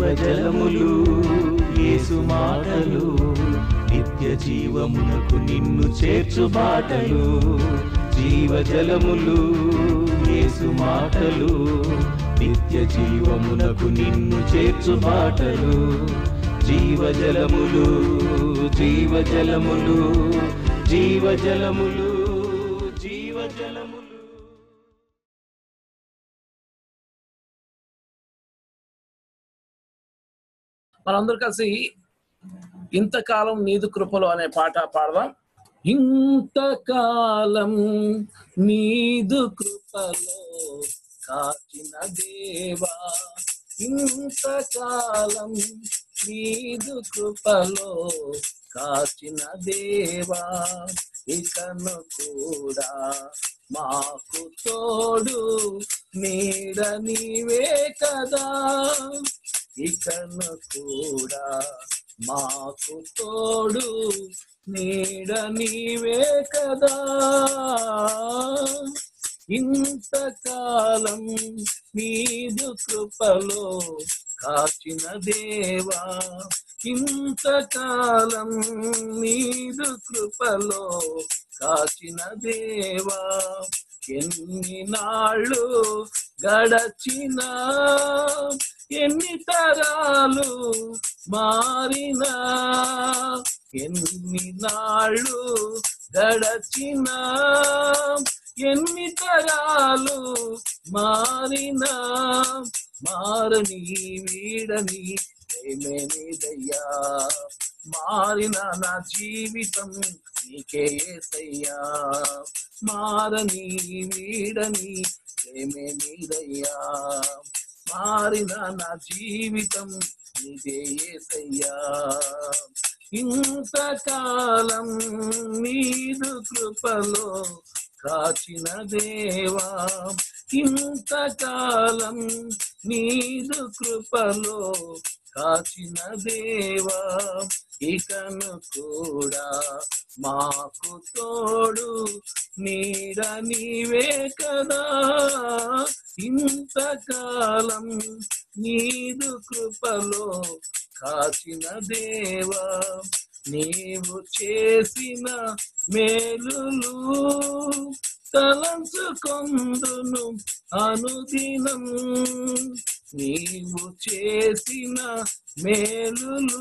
జీవజలములు యేసు మాటలు నిత్య జీవమునకు నిన్ను చేర్చు బాటలు జీవజలములు యేసు మాటలు నిత్య జీవమునకు నిన్ను చేర్చు బాటలు జీవజలములు జీవజలములు జీవజలములు జీవజలములు మనందరూ కలిసి ఇంతకాలం నీదు కృపలో అనే పాట పాడదాం ఇంతకాలం నీదు కృపలో కాచిన దేవా ఇంతకాలం నీదు కృపలో కాచిన దేవా ఇకను కూడా మాకు తోడు నీడ నీవే కదా ఇకను కూడా మాకు తోడు నీడ నీవే కదా ఇంతకాలం నీదు కృపలో కాచిన దేవా ఇంతకాలం నీదు కృపలో కాచిన దేవా ఎన్ని నాళ్ళు గడచినా ఎన్ని తరాలు మారినా ఎన్ని నాళ్ళు గడచినా ఎన్ని తరాలు మారినా మారని వీడని ప్రేమేదయ్యా మారిన నా జీవితం నీకే ఏసయ్యా మారని వీడని ప్రేమే నీదయ్యా మారిన నా జీవితం నీదే ఏసయ్యా ఇంతకాలం నీదు కృపలో కాచిన దేవా ఇంతకాలం నీదు కృపలో కాచిన దేవా ఇకను కూడా మాకు తోడు నీడ నీవే కదా ఇంతకాలం నీదు కృపలో కాచిన దేవా నీవు చేసిన మేలులు తలంచుకొందును అనుదినం నీవు చేసిన మేలులు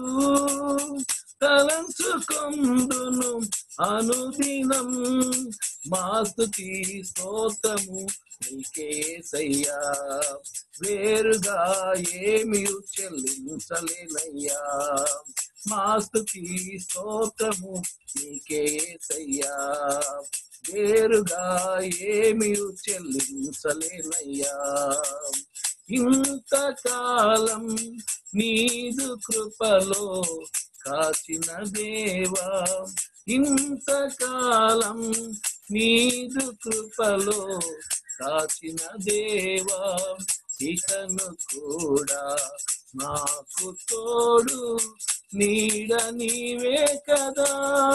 తలంచుకొందును అనుదినం మాస్తుతి స్తోత్రము నీకేసయ్యా వేరుగా ఏమి చెల్లించలేనయ్యా మాస్తుతి స్తోత్రము నీకేసయ్యా వేరుగా ఏమి చెల్లించలేనయ్యా ఇంతకాలం నీదు కృపలో కాచిన దేవా ఇంతకాలం నీదు కృపలో కాచిన దేవా ఇకను కూడా నాకు తోడు నీడ నీవే కదా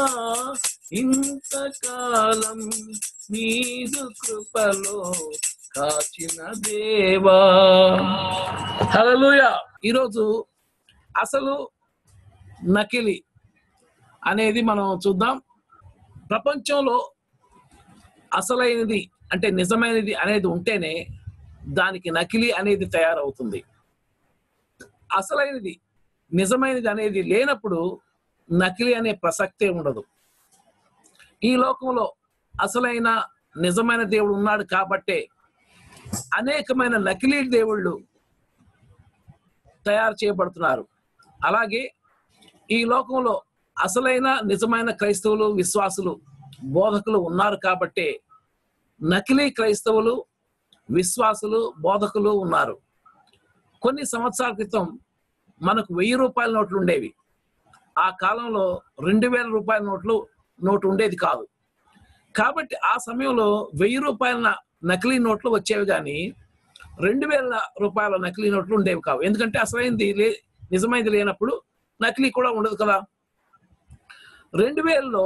ఇంతకాలం నీదు కృపలో కాచిన దేవా హల్లెలూయా ఈరోజు అసలు నకిలీ అనేది మనం చూద్దాం ప్రపంచంలో అసలైనది అంటే నిజమైనది అనేది ఉంటేనే దానికి నకిలీ అనేది తయారవుతుంది అసలైనది నిజమైనది అనేది లేనప్పుడు నకిలీ అనే ప్రసక్తే ఉండదు ఈ లోకంలో అసలైన నిజమైన దేవుడు ఉన్నాడు కాబట్టే అనేకమైన నకిలీ దేవుళ్ళు తయారు చేయబడుతున్నారు అలాగే ఈ లోకంలో అసలైన నిజమైన క్రైస్తవులు విశ్వాసులు బోధకులు ఉన్నారు కాబట్టే నకిలీ క్రైస్తవులు విశ్వాసులు బోధకులు ఉన్నారు కొన్ని సంవత్సరాల క్రితం మనకు వెయ్యి రూపాయల నోట్లు ఉండేవి ఆ కాలంలో రెండు వేల రూపాయల నోట్లు నోటు ఉండేది కాదు కాబట్టి ఆ సమయంలో వెయ్యి రూపాయల న- నకిలీ నోట్లు వచ్చేవి కానీ రెండు వేల రూపాయల నకిలీ నోట్లు ఉండేవి కావు ఎందుకంటే అసలైంది లే నిజమైనది లేనప్పుడు నకిలీ కూడా ఉండదు కదా రెండు వేలలో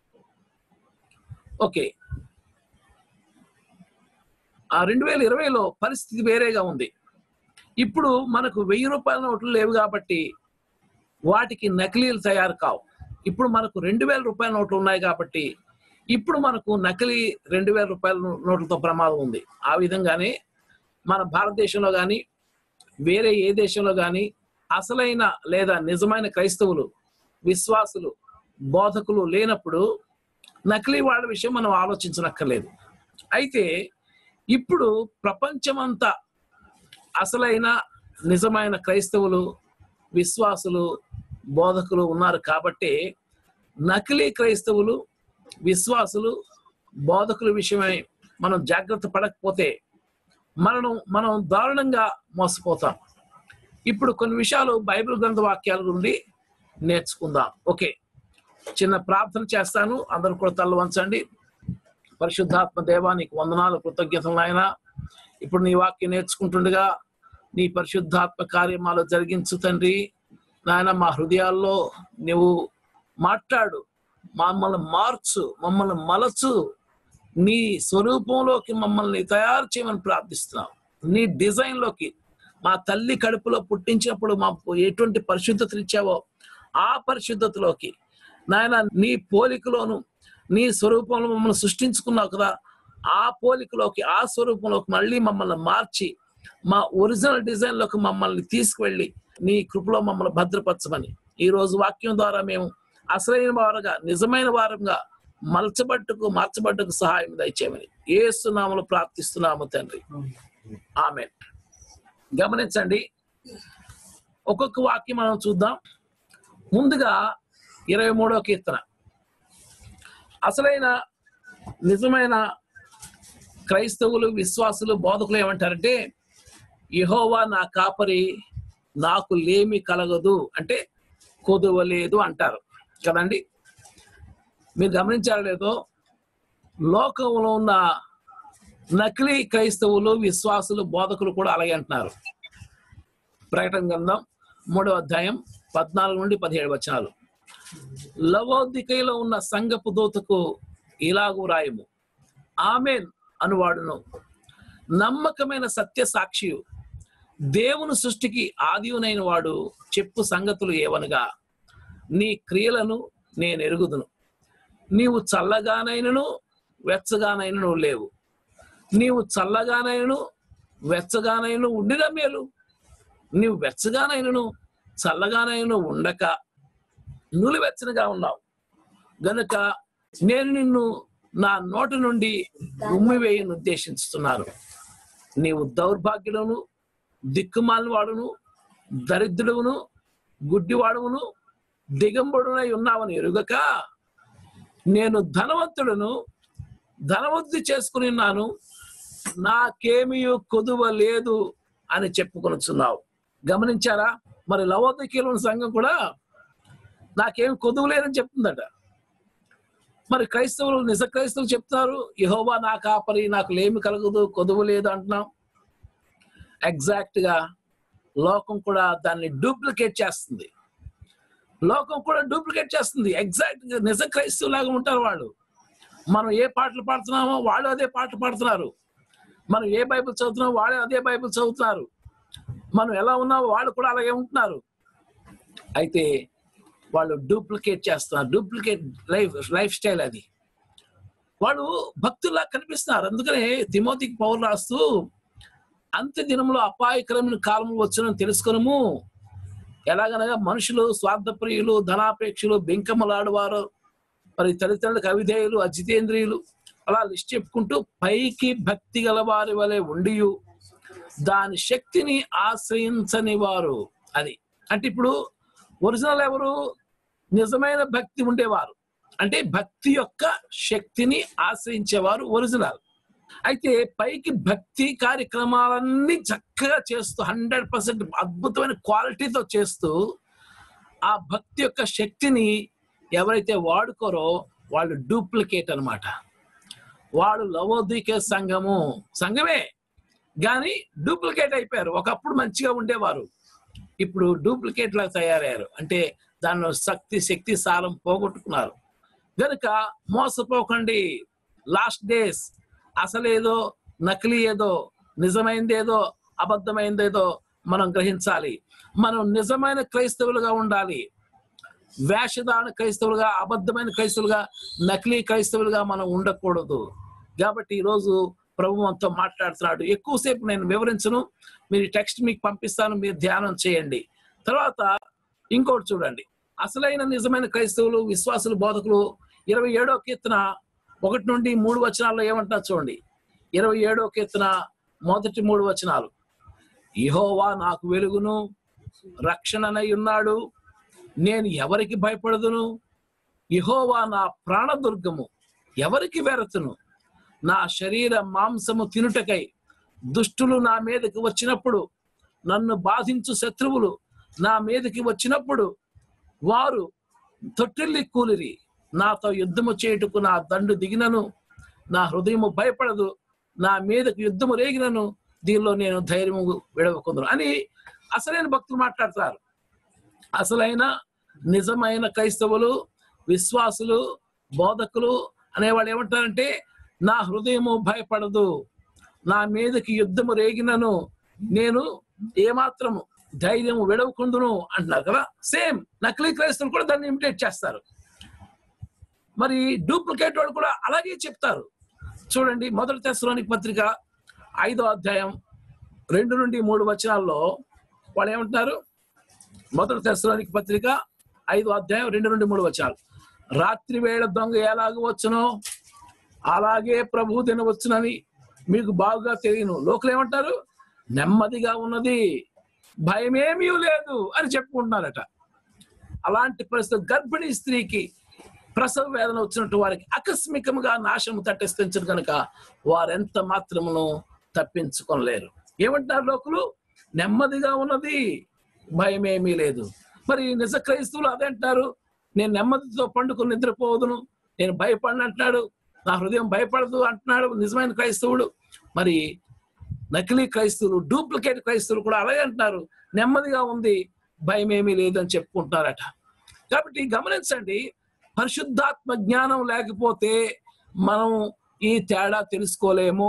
ఓకే ఆ రెండు వేల ఇరవైలో పరిస్థితి వేరేగా ఉంది ఇప్పుడు మనకు వెయ్యి రూపాయల నోట్లు లేవు కాబట్టి వాటికి నకిలీలు తయారు కావు ఇప్పుడు మనకు రెండు వేల రూపాయల నోట్లు ఉన్నాయి కాబట్టి ఇప్పుడు మనకు నకిలీ రెండు వేల రూపాయల నోట్లతో ప్రమాదం ఉంది ఆ విధంగానే మన భారతదేశంలో కానీ వేరే ఏ దేశంలో కానీ అసలైన లేదా నిజమైన క్రైస్తవులు విశ్వాసులు బోధకులు లేనప్పుడు నకిలీ వాళ్ళ విషయం మనం ఆలోచించనక్కర్లేదు అయితే ఇప్పుడు ప్రపంచమంతా అసలైన నిజమైన క్రైస్తవులు విశ్వాసులు బోధకులు ఉన్నారు కాబట్టి నకిలీ క్రైస్తవులు విశ్వాసులు బోధకుల విషయమై మనం జాగ్రత్త పడకపోతే మనం మనం దారుణంగా మోసపోతాం ఇప్పుడు కొన్ని విషయాలు బైబిల్ గ్రంథ వాక్యాల నుండి నేర్చుకుందాం ఓకే చిన్న ప్రార్థన చేస్తాను అందరూ కూడా తల్ల వంచండి పరిశుద్ధాత్మ దేవా నీకు వందనాలు కృతజ్ఞతలు నాయన ఇప్పుడు నీ వాక్యం నేర్చుకుంటుండగా నీ పరిశుద్ధాత్మ కార్యమాలు జరిగించు తండ్రి నాయన మా హృదయాల్లో నువ్వు మాట్లాడు మమ్మల్ని మార్చు మమ్మల్ని మలచు నీ స్వరూపంలోకి మమ్మల్ని తయారు చేయమని ప్రార్థిస్తున్నాం నీ డిజైన్ లోకి మా తల్లి కడుపులో పుట్టించినప్పుడు మాకు ఎటువంటి పరిశుద్ధతలు ఇచ్చావో ఆ పరిశుద్ధతలోకి నాయన నీ పోలికలోను నీ స్వరూపంలో మమ్మల్ని సృష్టించుకున్నావు కదా ఆ పోలికలోకి ఆ స్వరూపంలోకి మళ్ళీ మమ్మల్ని మార్చి మా ఒరిజినల్ డిజైన్ లోకి మమ్మల్ని తీసుకువెళ్ళి నీ కృపలో మమ్మల్ని భద్రపరచమని ఈ రోజు వాక్యం ద్వారా మేము అసలైన వారుగా నిజమైన వారంగా మలచబట్టుకు మార్చబట్టుకు సహాయం దయచేయమని ఏసునామలు ప్రార్థిస్తున్నాము తండ్రి ఆమె గమనించండి ఒక్కొక్క వాక్యం మనం చూద్దాం ముందుగా ఇరవై మూడో కీర్తన అసలైన నిజమైన క్రైస్తవులు విశ్వాసులు బోధకులు ఏమంటారంటే యహోవా నా కాపరి నాకు లేమి కలగదు అంటే కొదువలేదు అంటారు కదండి మీరు గమనించారో లేదో లోకంలో ఉన్న నకిలీ క్రైస్తవులు విశ్వాసులు బోధకులు కూడా అలాగే అంటున్నారు ప్రకటన గ్రంథం మూడవ అధ్యాయం పద్నాలుగు నుండి పదిహేడు వచనాలు లవోదికైలో ఉన్న సంగపు దూతకు ఇలాగు రాయము ఆమెన్ అనువాడును నమ్మకమైన సత్య సాక్షియు దేవుని సృష్టికి ఆదియునైన వాడు చెప్పు సంగతులు ఏవనగా నీ క్రియలను నేను ఎరుగుదును నీవు చల్లగానైనను వెచ్చగానైనను లేవు నీవు చల్లగానైనను వెచ్చగానైనను ఉండిన మేలు నీవు వెచ్చగానైనను చల్లగానైనను ఉండక నులివెచ్చనగా ఉన్నావు గనుక నేను నిన్ను నా నోటి నుండి ఉమ్మివేయను ఉద్దేశించుతున్నాను నీవు దౌర్భాగ్యులను దిక్కుమాలిన వాడును దరిద్రుడును గుడ్డివాడును దిగంబడునై ఉన్నావని ఎరుగక నేను ధనవంతుడును ధనవంతు చేసుకుని ఉన్నాను నాకేమీ కొదువ లేదు అని చెప్పుకొనుచున్నావు గమనించారా మరి లవోదకీయుల సంఘం కూడా నాకేం కొదువు లేదని చెప్తుందట మరి క్రైస్తవులు నిజ క్రైస్తవులు చెప్తారు యహోవా నా కాపరి నాకు లేమి కలగదు కొదువు లేదు అంటున్నాం ఎగ్జాక్ట్ గా లోకం కూడా దాన్ని డూప్లికేట్ చేస్తుంది లోకం కూడా డూప్లికేట్ చేస్తుంది ఎగ్జాక్ట్ గా నిజ క్రైస్తవులాగా ఉంటారు వాళ్ళు మనం ఏ పాటలు పాడుతున్నామో వాళ్ళు అదే పాటలు పాడుతున్నారు మనం ఏ బైబిల్ చదువుతున్నామో వాళ్ళు అదే బైబిల్ చదువుతున్నారు మనం ఎలా ఉన్నామో వాళ్ళు కూడా అలాగే ఉంటున్నారు అయితే వాళ్ళు డూప్లికేట్ చేస్తున్నారు డూప్లికేట్ లైఫ్ లైఫ్ స్టైల్ అది వాళ్ళు భక్తుల్లా కనిపిస్తున్నారు అందుకనే తిమోతికి పౌరు రాస్తూ అంత్య దినంలో అపాయకరమైన కాలం వచ్చునని తెలుసుకునము ఎలాగనగా మనుషులు స్వార్థప్రియులు ధనాపేక్షలు బెంకమలాడువారు మరి తల్లిదండ్రులకు అవిధేయులు అజితేంద్రియులు అలా లిస్ట్ చెప్పుకుంటూ పైకి భక్తి గల వారి వలె ఉండి దాని శక్తిని ఆశ్రయించని వారు అది అంటే ఇప్పుడు ఒరిజినల్ ఎవరు నిజమైన భక్తి ఉండేవారు అంటే భక్తి యొక్క శక్తిని ఆశ్రయించేవారు ఒరిజినల్ అయితే పైకి భక్తి కార్యక్రమాలన్నీ చక్కగా చేస్తూ హండ్రెడ్ పర్సెంట్ అద్భుతమైన క్వాలిటీతో చేస్తూ ఆ భక్తి యొక్క శక్తిని ఎవరైతే వాడుకోరో వాళ్ళు డూప్లికేట్ అన్నమాట వాడు లవోదీకే సంఘము సంఘమే కానీ డూప్లికేట్ అయిపోయారు ఒకప్పుడు మంచిగా ఉండేవారు ఇప్పుడు డూప్లికేట్ లాగా తయారయ్యారు అంటే దానిలో శక్తి శక్తి సారం పోగొట్టుకున్నారు గనుక మోసపోకండి లాస్ట్ డేస్ అసలేదో నకిలీ ఏదో నిజమైందేదో అబద్ధమైందేదో మనం గ్రహించాలి మనం నిజమైన క్రైస్తవులుగా ఉండాలి వేషధారణ క్రైస్తవులుగా అబద్ధమైన క్రైస్తవులుగా నకిలీ క్రైస్తవులుగా మనం ఉండకూడదు కాబట్టి ఈరోజు ప్రభు మనతో మాట్లాడుతున్నాడు ఎక్కువసేపు నేను వివరించను మీరు టెక్స్ట్ మీకు పంపిస్తాను మీరు ధ్యానం చేయండి తర్వాత ఇంకోటి చూడండి అసలైన నిజమైన క్రైస్తవులు విశ్వాసులు బోధకులు ఇరవై ఏడో కీర్తన ఒకటి నుండి మూడు వచనాల్లో ఏమంటారు చూడండి ఇరవై ఏడో కీర్తన మొదటి మూడు వచనాలు ఇహోవా నాకు వెలుగును రక్షణనై ఉన్నాడు నేను ఎవరికి భయపడదును ఇహోవా నా ప్రాణదుర్గము ఎవరికి వెరతును నా శరీర మాంసము తినుటకై దుష్టులు నా మీదకి వచ్చినప్పుడు నన్ను బాధించు శత్రువులు నా మీదకి వచ్చినప్పుడు వారు తొట్టిల్లి కూలిరి నాతో యుద్ధము చేయుటకు నా దండు దిగినను నా హృదయము భయపడదు నా మీదకు యుద్ధము రేగినను దీనిలో నేను ధైర్యము విడవకుందును అని అసలైన భక్తులు మాట్లాడతారు అసలైన నిజమైన క్రైస్తవులు విశ్వాసులు బోధకులు అనేవాళ్ళు ఏమంటారంటే నా హృదయము భయపడదు నా మీదకి యుద్ధము రేగినను నేను ఏమాత్రము ధైర్యం విడవకుందును అంటున్నారు కదా సేమ్ నకిలీ క్రైస్తవులు కూడా దాన్ని ఇమిటేట్ చేస్తారు మరి డూప్లికేట్ వాళ్ళు కూడా అలాగే చెప్తారు చూడండి మొదటి తెశలోనికి పత్రిక ఐదో అధ్యాయం రెండు నుండి మూడు వచనాల్లో వాళ్ళు ఏమంటున్నారు మొదటి తెశలోనికి పత్రిక ఐదో అధ్యాయం రెండు నుండి మూడు వచనాలు రాత్రి వేళ దొంగ ఎలాగ వచ్చునో అలాగే ప్రభు తినవచ్చునని మీకు బాగా తెలియను లోకలు ఏమంటారు నెమ్మదిగా ఉన్నది భయమేమీ లేదు అని చెప్పుకుంటున్నారట అలాంటి పరిస్థితి గర్భిణీ స్త్రీకి ప్రసవ వేదన వచ్చినట్టు వారికి ఆకస్మికంగా నాశనం తట్టెస్తించరు కనుక వారెంత మాత్రమును తప్పించుకోలేరు ఏమంటారు లోకులు నెమ్మదిగా ఉన్నది భయమేమీ లేదు మరి నిజ క్రైస్తవులు అదంటారు నేను నెమ్మదితో పండుకొని నిద్రపోవదును నేను భయపడిన అంటున్నాడు నా హృదయం భయపడదు అంటున్నాడు నిజమైన క్రైస్తవుడు మరి నకిలీ క్రైస్తవులు డూప్లికేట్ క్రైస్తవులు కూడా అలాగే అంటున్నారు నెమ్మదిగా ఉంది భయం ఏమీ లేదని చెప్పుకుంటున్నారట కాబట్టి గమనించండి పరిశుద్ధాత్మ జ్ఞానం లేకపోతే మనం ఈ తేడా తెలుసుకోలేము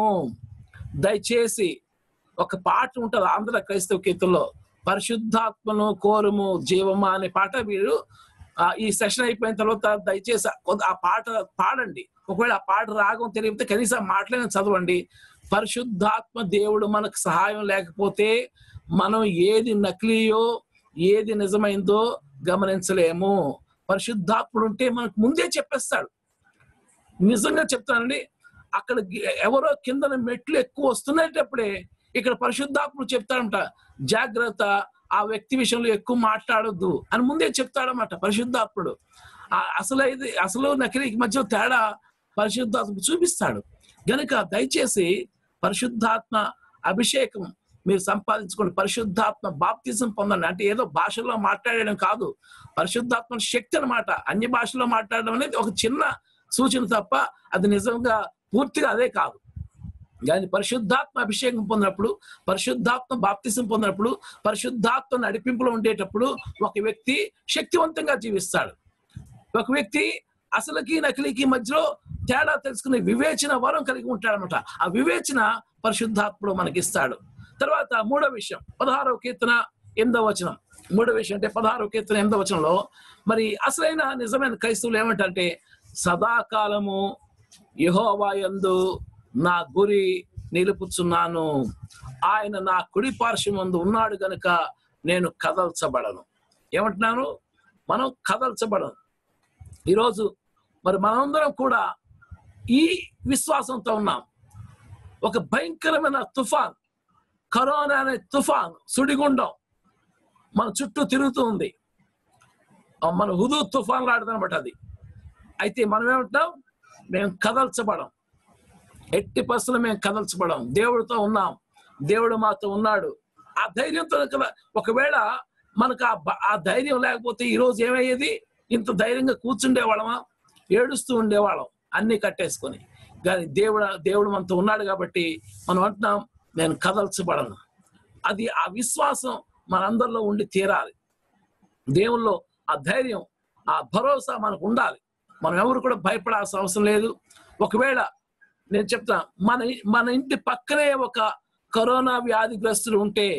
దయచేసి ఒక పాట ఉంటుంది ఆంధ్ర క్రైస్తవ కీర్తనలో పరిశుద్ధాత్మను కోరుము జీవమా అనే పాట మీరు ఆ, ఈ సెషన్ అయిపోయిన తర్వాత దయచేసి కొంత- ఆ పాట పాడండి ఒకవేళ ఆ పాట రాగం తెలియకపోతే కనీసం ఆ మాటలైనా చదవండి పరిశుద్ధాత్మ దేవుడు మనకు సహాయం లేకపోతే మనం ఏది నకిలీయో ఏది నిజమైందో గమనించలేము పరిశుద్ధాత్ముడు ఉంటే మనకు ముందే చెప్పేస్తాడు నిజంగా చెప్తానండి అక్కడ గి- ఎవరో కిందన మెట్లు ఎక్కువ వస్తున్నప్పుడే ఇక్కడ పరిశుద్ధాత్ముడు చెప్తాడంట జాగ్రత్త ఆ వ్యక్తి విషయంలో ఎక్కువ మాట్లాడొద్దు అని ముందే చెప్తాడన్నమాట పరిశుద్ధాత్ముడు ఆ అసలు ఇది అసలు నకిలీకి మధ్య తేడా పరిశుద్ధాత్మ చూపిస్తాడు గనుక దయచేసి పరిశుద్ధాత్మ అభిషేకం మీరు సంపాదించుకోండి పరిశుద్ధాత్మ బాప్తిజం పొందండి అంటే ఏదో భాషలో మాట్లాడడం కాదు పరిశుద్ధాత్మ శక్తి అన్నమాట అన్య భాషలో మాట్లాడడం అనేది ఒక చిన్న సూచన తప్ప అది నిజంగా పూర్తిగా అదే కాదు కానీ పరిశుద్ధాత్మ అభిషేకం పొందినప్పుడు పరిశుద్ధాత్మ బాప్తిసం పొందినప్పుడు పరిశుద్ధాత్మ నడిపింపులో ఉండేటప్పుడు ఒక వ్యక్తి శక్తివంతంగా జీవిస్తాడు ఒక వ్యక్తి అసలుకి నకిలీకి మధ్యలో తేడా తెలుసుకునే వివేచన వరం కలిగి ఉంటాడనమాట ఆ వివేచన పరిశుద్ధాత్ముడు మనకిస్తాడు తర్వాత మూడో విషయం పదహారవ కీర్తన ఎనిమిదవ వచనం మూడో విషయం అంటే పదహారవ కీర్తన ఎనిమిదవ వచనంలో మరి అసలైన నిజమైన క్రైస్తవులు ఏమంటారంటే సదాకాలము యెహోవాయందు నా గురి నిలుపుచున్నాను ఆయన నా కుడి పార్శ్వమందు ఉన్నాడు గనుక నేను కదల్చబడను ఏమంటున్నాను మనం కదల్చబడను ఈరోజు మరి మనందరం కూడా ఈ విశ్వాసంతో ఉన్నాం ఒక భయంకరమైన తుఫాన్ కరోనా అనే తుఫాన్ సుడిగుండం మన చుట్టూ తిరుగుతూ ఉంది ఆ మన హుదూ తుఫాన్ లాడుతున్నమాట అది అయితే మనం ఏమంటాం మేము కదల్చబడం ఎట్టి పరిస్థితుల్లో మేము కదల్చబడం దేవుడితో ఉన్నాం దేవుడు మాతో ఉన్నాడు ఆ ధైర్యంతో కదా ఒకవేళ మనకు ఆ బ- ఆ ధైర్యం లేకపోతే ఈ రోజు ఏమయ్యేది ఇంత ధైర్యంగా కూర్చుండేవాళ్ళమా ఏడుస్తూ ఉండేవాళ్ళం అన్ని కట్టేసుకొని కానీ దేవుడు దేవుడు మనతో ఉన్నాడు కాబట్టి మనం అంటున్నాం నేను కదల్చబడను అది ఆ విశ్వాసం మనందరిలో ఉండి తీరాలి దేవుల్లో ఆ ధైర్యం ఆ భరోసా మనకు ఉండాలి మనం ఎవరు కూడా భయపడాల్సిన అవసరం లేదు ఒకవేళ నేను చెప్తా మన మన ఇంటి పక్కనే ఒక కరోనా వ్యాధిగ్రస్తుడు ఉంటే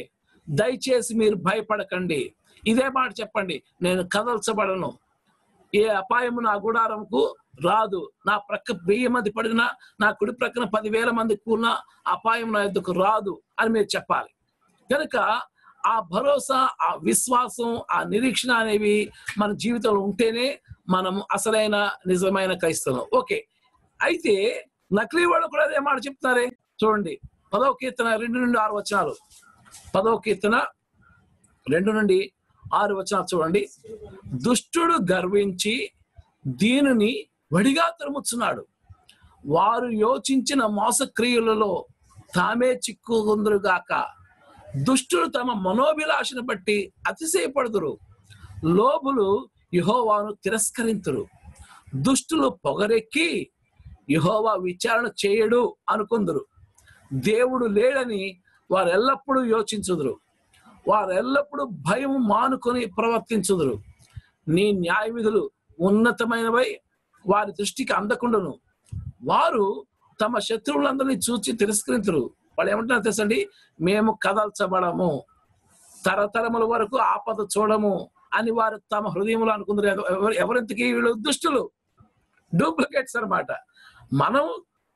దయచేసి మీరు భయపడకండి ఇదే మాట చెప్పండి నేను కదల్చబడను ఏ అపాయము నా గుడారంకు రాదు నా ప్రక్క వెయ్యి మంది పడినా నా కుడి ప్రక్కన పదివేల మంది కూడిన అపాయం నా ఎద్దుకు రాదు అని మీరు చెప్పాలి కనుక ఆ భరోసా ఆ విశ్వాసం ఆ నిరీక్షణ అనేవి మన జీవితంలో ఉంటేనే మనం అసలైన నిజమైన క్రైస్తవం ఓకే అయితే నకిలీ వాళ్ళు కూడా అదే మాట చెప్తున్నారే చూడండి పదవ కీర్తన రెండు నుండి ఆరు వచనాలు పదవ కీర్తన రెండు నుండి ఆరు వచనాలు చూడండి దుష్టుడు గర్వించి దీనిని వడిగా తరుముచున్నాడు వారు యోచించిన మోసక్రియలలో తామే చిక్కుకుందరుగాక దుష్టులు తమ మనోభిలాషను బట్టి అతిశయపడుదురు లోబులు యహోవాను తిరస్కరింతురు దుష్టులు పొగరెక్కి యహోవా విచారణ చేయడు అనుకుందరు దేవుడు లేడని వారు ఎల్లప్పుడూ యోచించుదురు వారు ఎల్లప్పుడూ భయం మానుకొని ప్రవర్తించుదురు నీ న్యాయ విధులు ఉన్నతమైనవై వారి దృష్టికి అందకుండాను వారు తమ శత్రువులందరినీ చూచి తిరస్కరించరు వాళ్ళు ఏమంటారు తెలుసండి మేము కదల్చబడము తరతరముల వరకు ఆపద చూడము అని వారు తమ హృదయంలో అనుకుందరు ఎవరు ఎవరింతకి వీళ్ళు దుష్టులు డూప్లికేట్స్ అన్నమాట మనం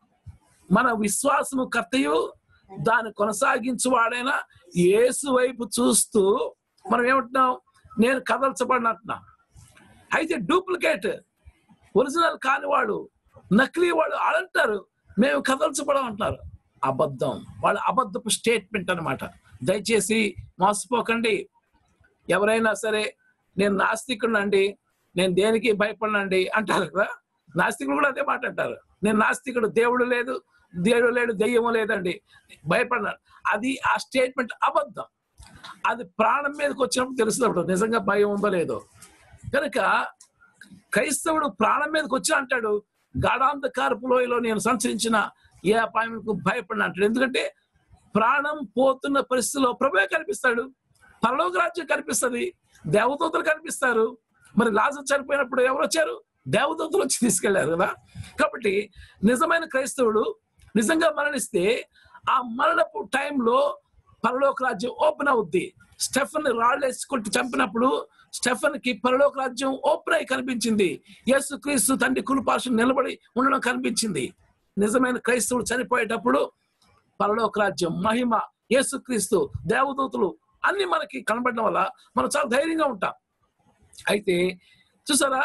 మన విశ్వాసము కర్తయు దాన్ని కొనసాగించువాడైనా యేసు వైపు చూస్తూ మనం ఏమంటున్నాం నేను కదల్చబడినట్టున్నాం అయితే డూప్లికేట్ ఒరిజినల్ కాని వాడు నకిలీ వాడు అంటారు మేము కదల్చబడం అంటున్నారు అబద్ధం వాళ్ళ అబద్ధపు స్టేట్మెంట్ అన్నమాట దయచేసి మోసపోకండి ఎవరైనా సరే నేను నాస్తికుడినండి నేను దేనికి భయపడనండి అంటారు కదా నాస్తికుడు కూడా అదే మాట అంటారు నేను నాస్తికుడు దేవుడు లేదు దేవుడు లేడు దెయ్యము లేదండి భయపడినాడు అది ఆ స్టేట్మెంట్ అబద్ధం అది ప్రాణం మీదకి వచ్చినప్పుడు తెలుస్తున్నప్పుడు నిజంగా భయం ఉందో లేదో కనుక క్రైస్తవుడు ప్రాణం మీదకి వచ్చి అంటాడు గాఢాంధకారపు లోయలో నేను సంచరించిన ఏ అపాయంకు భయపడిన అంటాడు ఎందుకంటే ప్రాణం పోతున్న పరిస్థితిలో ప్రభే కనిపిస్తాడు పరలోక రాజ్యం కనిపిస్తుంది దేవదూతలు కనిపిస్తారు మరి లాజర్ చనిపోయినప్పుడు ఎవరు వచ్చారు దేవదూతలు వచ్చి తీసుకెళ్లారు కదా కాబట్టి నిజమైన క్రైస్తవుడు నిజంగా మరణిస్తే ఆ మరణపు టైంలో పరలోక రాజ్యం ఓపెన్ అవుద్ది స్టెఫన్ రాళ్ళు వేసుకుంటూ చంపినప్పుడు స్టెఫన్ కి పరలోక రాజ్యం ఓపెన్ అయి కనిపించింది యేసు క్రీస్తు తండ్రి కులుపార్శ్వం నిలబడి ఉండడం కనిపించింది నిజమైన క్రైస్తవుడు చనిపోయేటప్పుడు పరలోక రాజ్యం మహిమ యేసుక్రీస్తు దేవదూతలు అన్ని మనకి కనబడడం వల్ల మనం చాలా ధైర్యంగా ఉంటాం అయితే చూసారా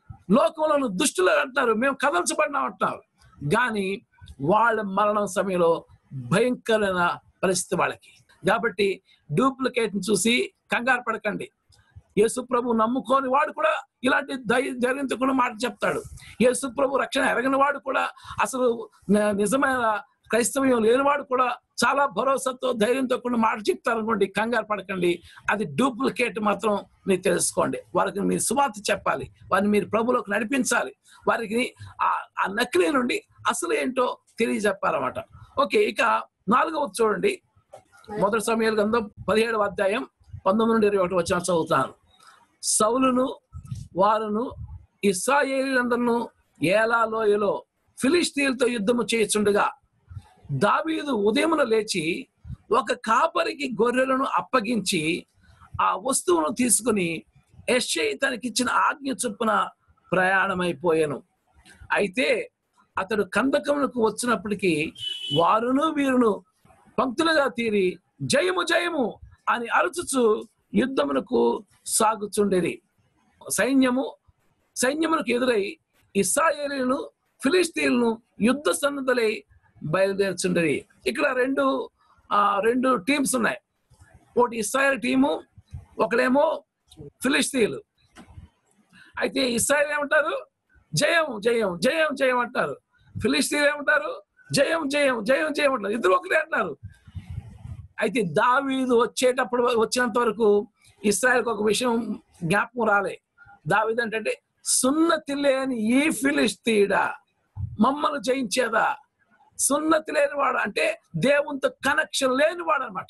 లోకంలో దుష్టులు అంటున్నారు మేము కదల్చబడినాం అంటున్నారు కానీ వాళ్ళ మరణం సమయంలో భయంకరమైన పరిస్థితి వాళ్ళకి కాబట్టి డూప్లికేట్ చూసి కంగారు పడకండి యేసు ప్రభు నమ్ముకోని వాడు కూడా ఇలాంటి ధైర్యం జరిగించకుండా మాట చెప్తాడు యేసు ప్రభు రక్షణ ఎరగని వాడు కూడా అసలు న- నిజమైన క్రైస్తవ్యం లేనివాడు కూడా చాలా భరోసాతో ధైర్యంతో కూడా మాట చెప్తారు అనుకోండి కంగారు పడకండి అది డూప్లికేట్ మాత్రం మీరు తెలుసుకోండి వారికి మీరు సువార్త చెప్పాలి వారిని మీరు ప్రభులోకి నడిపించాలి వారికి ఆ ఆ నకిలీ నుండి అసలు ఏంటో తెలియజెప్పాలన్నమాట ఓకే ఇక నాలుగవ చూడండి మొదటి సమయాల గంధం పదిహేడవ అధ్యాయం పంతొమ్మిది నుండి ఇరవై ఒకటి వచ్చిన చదువుతాను సౌలును వారును ఇస్రాయేలీలందరిను ఏలా లోయలో ఫిలిస్తీన్లతో యుద్ధము చేయుచుండగా దావీదు ఉదయమున లేచి ఒక కాపరికి గొర్రెలను అప్పగించి ఆ వస్తువును తీసుకుని ఎస్ఐ తనకిచ్చిన ఆజ్ఞ చొప్పున ప్రయాణమైపోయాను అయితే అతడు కందకమునకు వచ్చినప్పటికీ వారును వీరును పంక్తులుగా తీరి జయము జయము అని అరుచుచు యుద్ధమునకు సాగుచుండేది సైన్యము సైన్యమునకు ఎదురై ఇస్రాయేలీలను ఫిలిస్తీన్లను యుద్ధ సన్నద్ధలై బయలుదేరుచుండేది ఇక్కడ రెండు ఆ, రెండు టీమ్స్ ఉన్నాయి ఒకటి ఇస్రాయేల్ టీము ఒకడేమో ఫిలిస్తీన్లు అయితే ఇస్రాయేల్ ఏమంటారు జయం జయం జయం జయం అంటారు ఫిలిస్తీన్ ఏమంటారు జయం జయం జయం జయం అంటారు ఇద్దరు ఒకటే అంటారు అయితే దావీదు వచ్చేటప్పుడు వచ్చినంత వరకు ఇస్రాయల్కి ఒక విషయం జ్ఞాపకం రాలే దావీదు అంటే సున్నతి లేని ఈ ఫిలిస్తీడా మమ్మల్ని జయించేదా సున్నతి లేనివాడు అంటే దేవునితో కనెక్షన్ లేనివాడు అనమాట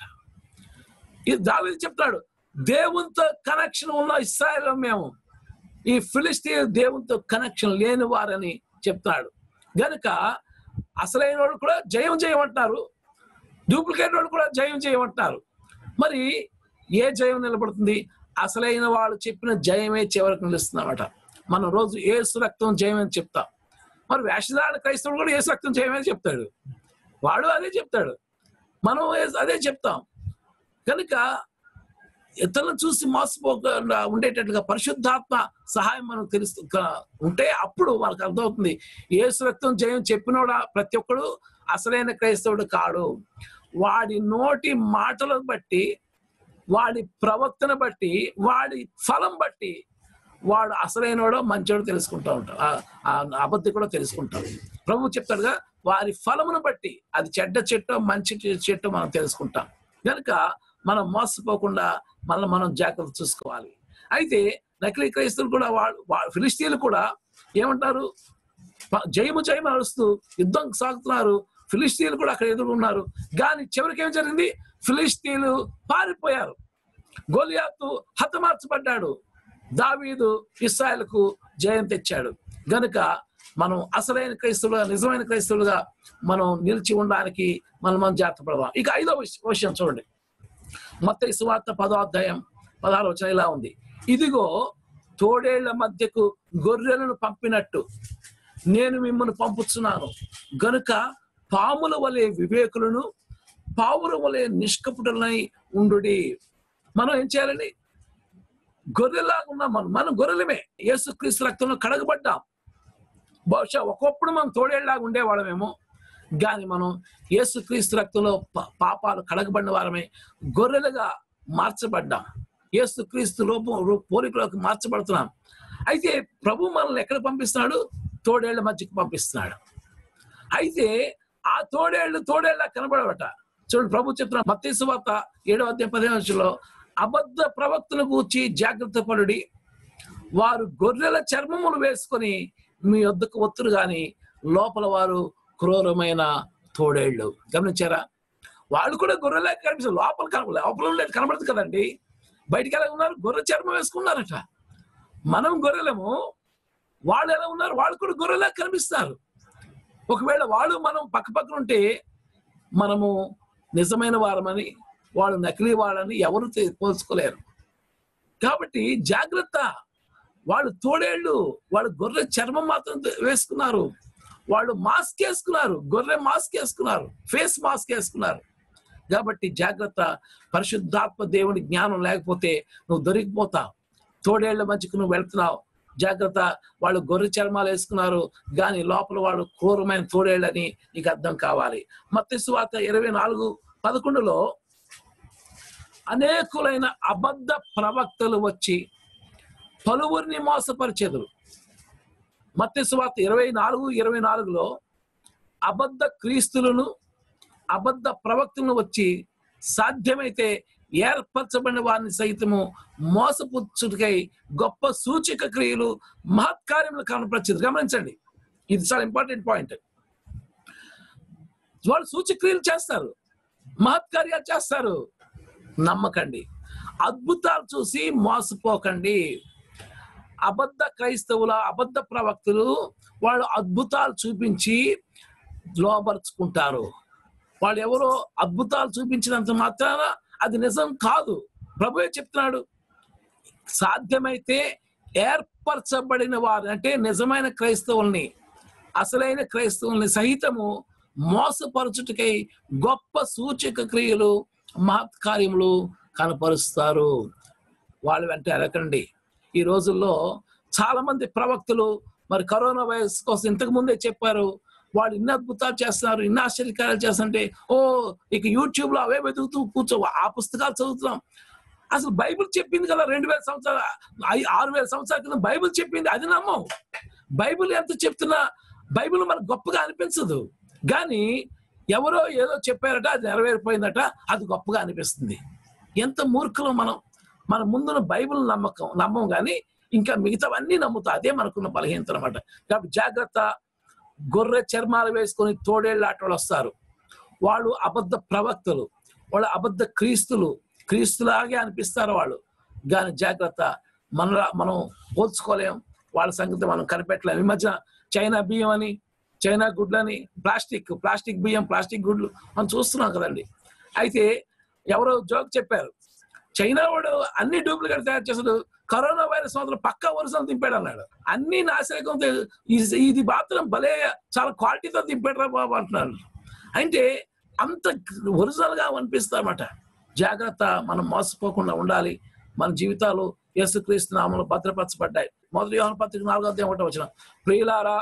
ఇది దావీదు చెప్తాడు దేవునితో కనెక్షన్ ఉన్న ఇస్రాయల్ మేము ఈ ఫిలిస్తీన్ దేవునితో కనెక్షన్ లేని వారని చెప్తున్నాడు గనుక అసలైన వాడు కూడా జయం జయం అంటారు డూప్లికేట్ వాడు కూడా జయం జయం అంటారు మరి ఏ జయం నిలబడుతుంది అసలైన వాళ్ళు చెప్పిన జయమే చివరికి నిలుస్తుందన్నమాట మనం రోజు ఏసు రక్తం జయం అని చెప్తాం మరి వేషధారణ క్రైస్తవుడు కూడా ఏసు రక్తం జయమే అని చెప్తాడు వాడు అదే చెప్తాడు మనం ఏ- అదే చెప్తాం కనుక ఇతరులను చూసి మోసపోకుండా ఉండేటట్లుగా పరిశుద్ధాత్మ సహాయం మనకు తెలుస్తు క- ఉంటే అప్పుడు మనకు అర్థమవుతుంది ఏసు రక్తం జయం చెప్పినోడా ప్రతి ఒక్కడు అసలైన క్రైస్తవుడు కాడు వాడి నోటి మాటలను బట్టి వాడి ప్రవర్తన బట్టి వాడి ఫలం బట్టి వాడు అసలైనడో మంచోడో తెలుసుకుంటా ఉంటాం ఆ- ఆ అబద్ధి కూడా తెలుసుకుంటాం ప్రభు చెప్తాడుగా వారి ఫలమును బట్టి అది చెడ్డ చెట్టు మంచి చెట్టు మనం తెలుసుకుంటాం కనుక మనం మోసపోకుండా మనం మనం జాగ్రత్త చూసుకోవాలి అయితే నకిలీ క్రైస్తవులు కూడా వాళ్ళు వాళ్ళ ఫిలిస్తీన్లు కూడా ఏమంటారు ప- జయము జయము నడుస్తూ యుద్ధం సాగుతున్నారు ఫిలిస్తీన్లు కూడా అక్కడ ఎదురున్నారు కానీ చివరికి ఏం జరిగింది ఫిలిస్తీన్లు పారిపోయారు గోలియాతు హతమార్చబడ్డాడు దావీదు ఇస్రాయల్కు జయం తెచ్చాడు గనుక మనం అసలైన క్రైస్తవులుగా నిజమైన క్రైస్తవులుగా మనం నిలిచి ఉండడానికి మనం మనం జాగ్రత్త పడదాం ఇక ఐదో విష- విషయం చూడండి మొత్తం సువార్త పదో అధ్యాయం పదహారు వచ్చిన ఇలా ఉంది ఇదిగో తోడేళ్ల మధ్యకు గొర్రెలను పంపినట్టు నేను మిమ్మల్ని పంపుతున్నాను గనుక పాముల వలె వివేకులను పావుల వలె నిష్కపుటలై ఉండు మనం ఏం చేయాలండి గొర్రెలాగా ఉన్నాం మనం మనం గొర్రెలమే యేసుక్రీస్తు రక్తంలో కడగబడ్డాం బహుశా ఒకప్పుడు మనం తోడేళ్లాగా ఉండేవాళ్ళమేమో కానీ మనం యేసుక్రీస్తు రక్తంలో పా- పాపాలు కడగబడిన వారమే గొర్రెలుగా మార్చబడ్డాం యేసుక్రీస్తు రూపం రూ- పోలికలోకి మార్చబడుతున్నాం అయితే ప్రభు మనల్ని ఎక్కడ పంపిస్తున్నాడు తోడేళ్ల మధ్యకి పంపిస్తున్నాడు అయితే ఆ తోడేళ్లు తోడేళ్ళ కనబడవట చూడండి ప్రభు చెప్తున్న మత్తయి సువార్త ఏడవ అధ్యాయం పదిహేను వచ్చంలో అబద్ధ ప్రవక్తను గూర్చి జాగ్రత్త పడుడి వారు గొర్రెల చర్మములు వేసుకొని మీ వద్దకు వత్తురు గాని లోపల వారు క్రూరమైన తోడేళ్ళు గమనించారా వాళ్ళు కూడా గొర్రెలే కనిపిస్తారు లోపల కనపడ లోపల ఉండేది కనబడదు కదండి బయటికి ఎలా ఉన్నారు గొర్రె చర్మం వేసుకున్నారట మనం గొర్రెలము వాళ్ళు ఎలా ఉన్నారు వాళ్ళు కూడా గొర్రెలా కనిపిస్తారు ఒకవేళ వాళ్ళు మనం పక్క పక్కన ఉంటే మనము నిజమైన వారమని వాళ్ళు నకిలీ వాళ్ళని ఎవరు తె- పోల్చుకోలేరు కాబట్టి జాగ్రత్త వాళ్ళు తోడేళ్ళు వాళ్ళు గొర్రె చర్మం మాత్రం ద- వేసుకున్నారు వాళ్ళు మాస్క్ వేసుకున్నారు గొర్రె మాస్క్ వేసుకున్నారు ఫేస్ మాస్క్ వేసుకున్నారు కాబట్టి జాగ్రత్త పరిశుద్ధాత్మ దేవుని జ్ఞానం లేకపోతే నువ్వు దొరికిపోతావు తోడేళ్ల మధ్యకు నువ్వు వెళ్తున్నావు జాగ్రత్త వాళ్ళు గొర్రె చర్మాలు వేసుకున్నారు కానీ లోపల వాళ్ళు క్రూరమైన తోడేళ్ళని నీకు అర్థం కావాలి మత్తి సువార్త ఇరవై నాలుగు పదకొండులో అనేకులైన అబద్ధ ప్రవక్తలు వచ్చి పలువురిని మోసపరిచెదరు మత్తి సువార్త ఇరవై నాలుగు ఇరవై నాలుగులో అబద్ధ క్రీస్తులను అబద్ధ ప్రవక్తలను వచ్చి సాధ్యమైతే ఏర్పరచబడిన వారిని సైతము మోసపుచ్చుటకై గొప్ప సూచక క్రియలు మహత్కార్యములు కనపరచదు గమనించండి ఇది చాలా ఇంపార్టెంట్ పాయింట్ వాళ్ళు సూచక్రియలు చేస్తారు మహత్కార్యాలు చేస్తారు నమ్మకండి అద్భుతాలు చూసి మోసపోకండి అబద్ధ క్రైస్తవుల అబద్ధ ప్రవక్తలు వాళ్ళు అద్భుతాలు చూపించి లోపరుచుకుంటారు వాళ్ళు ఎవరో అద్భుతాలు చూపించినంత మాత్రాన అది నిజం కాదు ప్రభువే చెప్తున్నాడు సాధ్యమైతే ఏర్పరచబడిన వారు అంటే నిజమైన క్రైస్తవుల్ని అసలైన క్రైస్తవుల్ని సహితము మోసపరచుటకై గొప్ప సూచక క్రియలు మహత్కార్యములు కనపరుస్తారు వాళ్ళు వెంట ఎరకండి ఈ రోజుల్లో చాలా మంది ప్రవక్తలు మరి కరోనా వైరస్ కోసం ఇంతకు ముందే చెప్పారు వాళ్ళు ఇన్ని అద్భుతాలు చేస్తున్నారు ఇన్ని ఆశ్చర్యకార్యాలు చేస్తుంటే ఓ ఇక యూట్యూబ్ లో అవే వెతుకుతూ కూర్చో ఆ పుస్తకాలు చదువుతున్నాం అసలు బైబిల్ చెప్పింది కదా రెండు వేల సంవత్సరాల ఐ- ఆరు వేల సంవత్సరాల క్రితం బైబిల్ చెప్పింది అది నమ్మం బైబిల్ ఎంత చెప్తున్నా బైబిల్ మనకు గొప్పగా అనిపించదు కానీ ఎవరో ఏదో చెప్పారట అది నెరవేరిపోయిందట అది గొప్పగా అనిపిస్తుంది ఎంత మూర్ఖులు మనం మన ముందున్న బైబిల్ నమ్మకం నమ్మం కానీ ఇంకా మిగతావన్నీ నమ్ముతాం అదే మనకున్న బలహీనత అనమాట కాబట్టి జాగ్రత్త గొర్రె చర్మాలు వేసుకొని తోడేళ్ళు ఆటోళ్ళు వస్తారు వాళ్ళు అబద్ధ ప్రవక్తలు వాళ్ళు అబద్ధ క్రీస్తులు క్రీస్తులాగే అనిపిస్తారు వాళ్ళు కానీ జాగ్రత్త మన మనం పోల్చుకోలేం వాళ్ళ సంగతి మనం కనిపెట్టలేం ఈ మధ్య చైనా బియ్యం అని చైనా గుడ్లని ప్లాస్టిక్ ప్లాస్టిక్ బియ్యం ప్లాస్టిక్ గుడ్లు మనం చూస్తున్నాం కదండి అయితే ఎవరో జోక్ చెప్పారు చైనా వాడు అన్ని డూప్లికేట్ తయారు చేస్తాడు కరోనా వైరస్ మాత్రం పక్కా ఒరిజినల్ దింపాడు అన్నాడు అన్ని నాశనకం ఇది- ఇది మాత్రం భలే చాలా క్వాలిటీతో దింపాడు రా బాబు అంటున్నారు అంటే అంత ఒరిజినల్ గా అనిపిస్తామట జాగ్రత్త మనం మోసపోకుండా ఉండాలి మన జీవితాలు యేసుక్రీస్తు నామంలో భద్రపరచబడ్డాయి మొదటి యోహాను పత్రిక నాలుగో అధ్యాయం ఒకటో వచ్చిన ప్రియులారా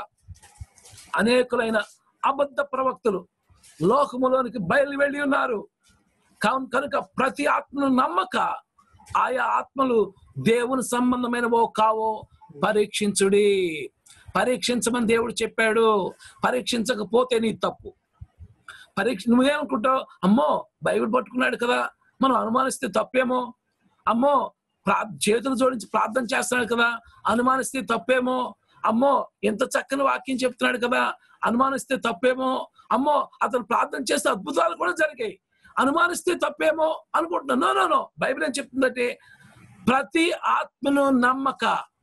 అనేకులైన అబద్ధ ప్రవక్తలు లోకములోనికి బయలు వెళ్ళి ఉన్నారు కావున కనుక ప్రతి ఆత్మను నమ్మక ఆయా ఆత్మలు దేవుని సంబంధమైనవో కావో పరీక్షించుడి పరీక్షించమని దేవుడు చెప్పాడు పరీక్షించకపోతే నీ తప్పు పరీక్ష నువ్వేమనుకుంటావు అమ్మో బైబిల్ పట్టుకున్నాడు కదా మనం అనుమానిస్తే తప్పేమో అమ్మో ప్రా చేతులు జోడించి ప్రార్థన చేస్తున్నాడు కదా అనుమానిస్తే తప్పేమో అమ్మో ఎంత చక్కని వాక్యం చెప్తున్నాడు కదా అనుమానిస్తే తప్పేమో అమ్మో అతను ప్రార్థన చేస్తే అద్భుతాలు కూడా జరిగాయి అనుమానిస్తే తప్పేమో అనుకుంటున్నాను నో నో నో బైబిల్ ఏం చెప్తుందంటే ప్రతి ఆత్మను నమ్మక